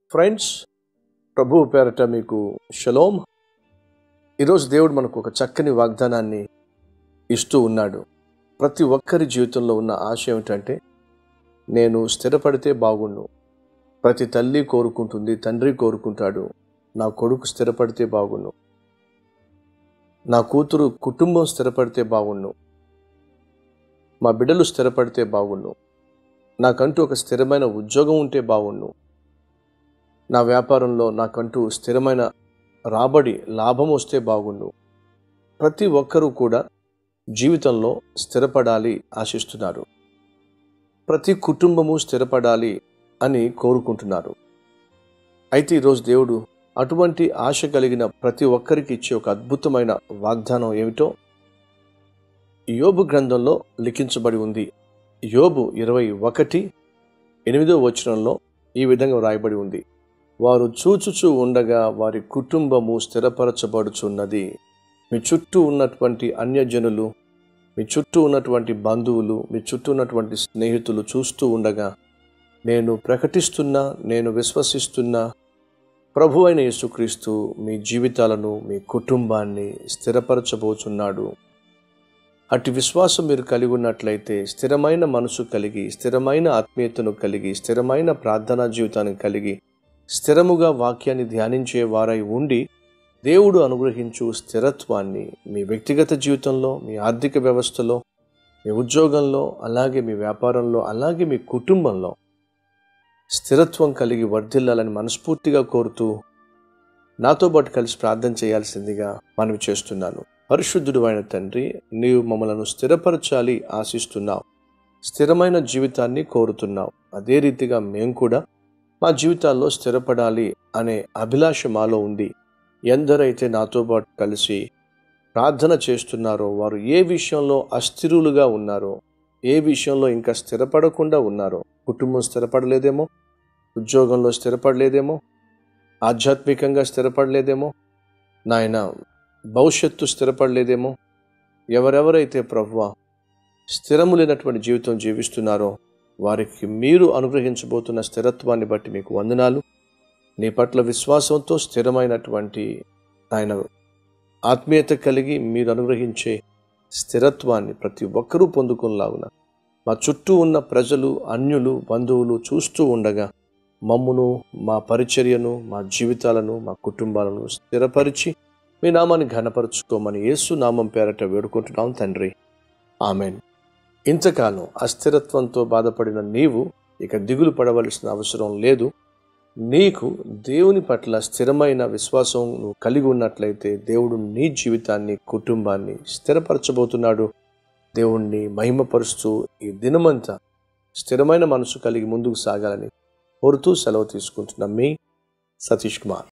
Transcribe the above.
friends ప్రభు పేరట మీకు shalom ఈరోజు దేవుడు మనకు ఒక చక్కని వాగ్దానాన్ని ఇస్తూ ఉన్నాడు ప్రతి ఒక్కరి జీవితంలో ఉన్న ఆశ ఏమిటంటే నేను స్థిరపడితే బాగుండు ప్రతి తల్లి కోరుకుంటుంది తండ్రి కోరుకుంటాడు నా కొడుకు స్థిరపడితే బాగుండు నా కూతురు కుటుంబం స్థిరపడితే బాగుండు మా బిడ్డలు స్థిరపడితే బాగుండు నాకంటూ ఒక స్థిరమైన ఉద్యోగం ఉంటే బాగుండు నా వ్యాపారంలో నాకంటూ స్థిరమైన రాబడి లాభం వస్తే బాగుండు ప్రతి ఒక్కరూ కూడా జీవితంలో స్థిరపడాలి ఆశిస్తున్నారు ప్రతి కుటుంబము స్థిరపడాలి అని కోరుకుంటున్నారు అయితే ఈరోజు దేవుడు అటువంటి ఆశ కలిగిన ప్రతి ఒక్కరికి ఇచ్చే ఒక అద్భుతమైన వాగ్దానం ఏమిటో యోబు గ్రంథంలో లిఖించబడి ఉంది యోబు ఇరవై ఒకటి ఎనిమిదో వచనంలో ఈ విధంగా వ్రాయబడి ఉంది వారు చూచుచూ ఉండగా వారి కుటుంబము స్థిరపరచబడుచున్నది మీ చుట్టూ ఉన్నటువంటి అన్యజనులు మీ చుట్టూ ఉన్నటువంటి బంధువులు మీ చుట్టూ ఉన్నటువంటి స్నేహితులు చూస్తూ ఉండగా నేను ప్రకటిస్తున్నా నేను విశ్వసిస్తున్నా ప్రభు అయిన యేసుక్రీస్తు మీ జీవితాలను మీ కుటుంబాన్ని స్థిరపరచబోచున్నాడు అటు విశ్వాసం మీరు కలిగి ఉన్నట్లయితే స్థిరమైన మనసు కలిగి స్థిరమైన ఆత్మీయతను కలిగి స్థిరమైన ప్రార్థనా జీవితాన్ని కలిగి స్థిరముగా వాక్యాన్ని ధ్యానించే వారై ఉండి దేవుడు అనుగ్రహించు స్థిరత్వాన్ని మీ వ్యక్తిగత జీవితంలో మీ ఆర్థిక వ్యవస్థలో మీ ఉద్యోగంలో అలాగే మీ వ్యాపారంలో అలాగే మీ కుటుంబంలో స్థిరత్వం కలిగి వర్ధిల్లాలని మనస్ఫూర్తిగా కోరుతూ నాతో పాటు కలిసి ప్రార్థన చేయాల్సిందిగా మనవి చేస్తున్నాను పరిశుద్ధుడు అయిన తండ్రి నీవు మమ్మలను స్థిరపరచాలి ఆశిస్తున్నావు స్థిరమైన జీవితాన్ని కోరుతున్నావు అదే రీతిగా మేము కూడా మా జీవితాల్లో స్థిరపడాలి అనే అభిలాష మాలో ఉంది ఎందరైతే నాతో పాటు కలిసి ప్రార్థన చేస్తున్నారో వారు ఏ విషయంలో అస్థిరులుగా ఉన్నారో ఏ విషయంలో ఇంకా స్థిరపడకుండా ఉన్నారో కుటుంబం స్థిరపడలేదేమో ఉద్యోగంలో స్థిరపడలేదేమో ఆధ్యాత్మికంగా స్థిరపడలేదేమో నాయన భవిష్యత్తు స్థిరపడలేదేమో ఎవరెవరైతే ప్రభువ స్థిరము లేనటువంటి జీవితం జీవిస్తున్నారో వారికి మీరు అనుగ్రహించబోతున్న స్థిరత్వాన్ని బట్టి మీకు వందనాలు నీ పట్ల విశ్వాసంతో స్థిరమైనటువంటి ఆయన ఆత్మీయత కలిగి మీరు అనుగ్రహించే స్థిరత్వాన్ని ప్రతి ఒక్కరూ పొందుకునేలాగున మా చుట్టూ ఉన్న ప్రజలు అన్యులు బంధువులు చూస్తూ ఉండగా మమ్మును మా పరిచర్యను మా జీవితాలను మా కుటుంబాలను స్థిరపరిచి మీ నామాన్ని ఘనపరుచుకోమని యేసు నామం పేరట వేడుకుంటున్నాం తండ్రి ఆమెన్ ఇంతకాలం అస్థిరత్వంతో బాధపడిన నీవు ఇక దిగులు పడవలసిన అవసరం లేదు నీకు దేవుని పట్ల స్థిరమైన విశ్వాసం నువ్వు కలిగి ఉన్నట్లయితే దేవుడు నీ జీవితాన్ని కుటుంబాన్ని స్థిరపరచబోతున్నాడు దేవుణ్ణి మహిమపరుస్తూ ఈ దినమంతా స్థిరమైన మనసు కలిగి ముందుకు సాగాలని కోరుతూ సెలవు తీసుకుంటున్న మీ సతీష్ కుమార్